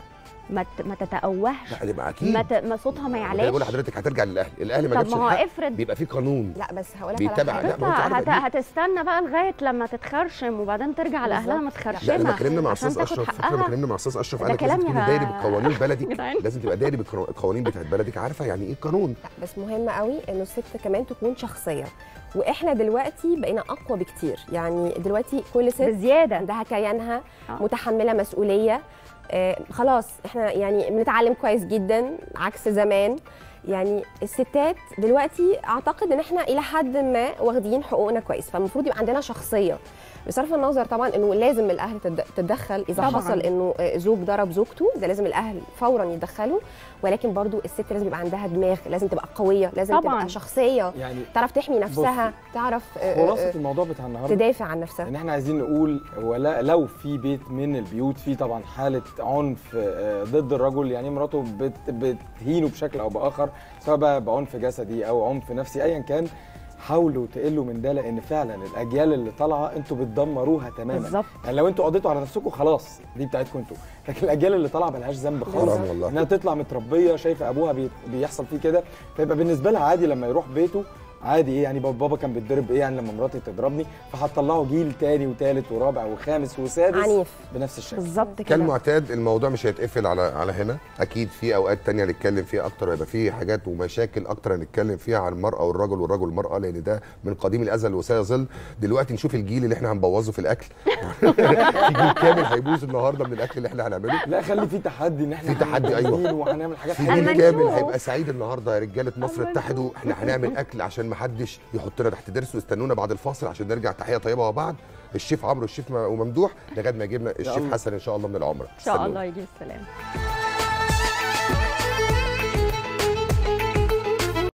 ما ت- ما تتأوهش لا يبقى اكيد ما, ت... ما صوتها ما أنا بقول يعلاش لحضرتك هترجع للاهلي الاهلي ما طب جابش ما هو الحق افرض بيبقى في قانون لا بس هقول لك على بيتبع حاجه لا ما هو هتطلع أنت هت... عارفة دي. هتستنى بقى لغايه لما تتخرشم وبعدين ترجع لاهلها بالظبط. متخرشمه لا لما اتكلمنا مع عشان استاذ تاخد اشرف فاكر لما حقها. اتكلمنا مع استاذ اشرف ده قال لك لازم كلام تكون يا- داري بقوانين بلدك جدعان. لازم تبقى داري بالقوانين بتاعت بلدك عارفه يعني ايه قانون لا بس مهم قوي انه الست كمان تكون شخصيه واحنا دلوقتي بقينا اقوى بكتير يعني دلوقتي كل ست بزياده عندها كيانها آه. متحمله مسؤوليه آه خلاص احنا يعني بنتعلم كويس جدا عكس زمان يعني الستات دلوقتي اعتقد ان احنا الى حد ما واخدين حقوقنا كويس فالمفروض يبقى عندنا شخصيه بصرف النظر طبعا انه لازم الاهل تد- تتدخل اذا طبعاً. حصل انه آه، زوج ضرب زوجته ده لازم الاهل فورا يتدخلوا ولكن برضو الست لازم يبقى عندها دماغ لازم تبقى قويه لازم طبعاً. تبقى شخصيه يعني تعرف تحمي نفسها تعرف آه، آه، خلاصه آه، الموضوع بتاع النهارده تدافع عن نفسها ان احنا عايزين نقول ولا لو في بيت من البيوت فيه طبعا حاله عنف آه، ضد الرجل يعني مراته بت بتهينه بشكل او باخر سواء بقى بعنف جسدي او عنف نفسي ايا كان حاولوا تقلوا من ده لان فعلا الاجيال اللي طالعه انتوا بتدمروها تماما بالظبط يعني لو انتوا قضيتوا على نفسكم خلاص دي بتاعتكم انتوا لكن الاجيال اللي طالعه ملهاش ذنب خالص حرام والله. انها تطلع متربيه شايفه ابوها بي- بيحصل فيه كده فيبقى بالنسبه لها عادي لما يروح بيته عادي ايه يعني بابا بابا كان بيتضرب ايه يعني لما مراتي تضربني فهتطلعوا جيل تاني وتالت ورابع وخامس وسادس عنيف بنفس الشكل بالظبط كده كالمعتاد الموضوع مش هيتقفل على على هنا اكيد في اوقات تانية نتكلم فيها اكتر ويبقى في حاجات ومشاكل اكتر هنتكلم فيها عن المراه والرجل والرجل والمراه لان ده من قديم الازل وسيظل دلوقتي نشوف الجيل اللي احنا هنبوظه في الاكل في جيل كامل هيبوظ النهارده من الاكل اللي احنا هنعمله لا خلي في تحدي ان احنا في تحدي، هنبقى أيوة. جامدين وهنعمل حاجات في حلوه أما جيل كامل نشوف. هيبقى سعيد النهارده يا رجاله مصر أما اتحدوا احنا هنعمل اكل عشان ما حدش يحطنا تحت درس واستنونا بعد الفاصل عشان نرجع تحيه طيبه وبعد الشيف عمرو والشيف م- وممدوح لغايه ما يجيبنا الشيف الله. حسن ان شاء الله من العمره ان شاء الله يجي السلام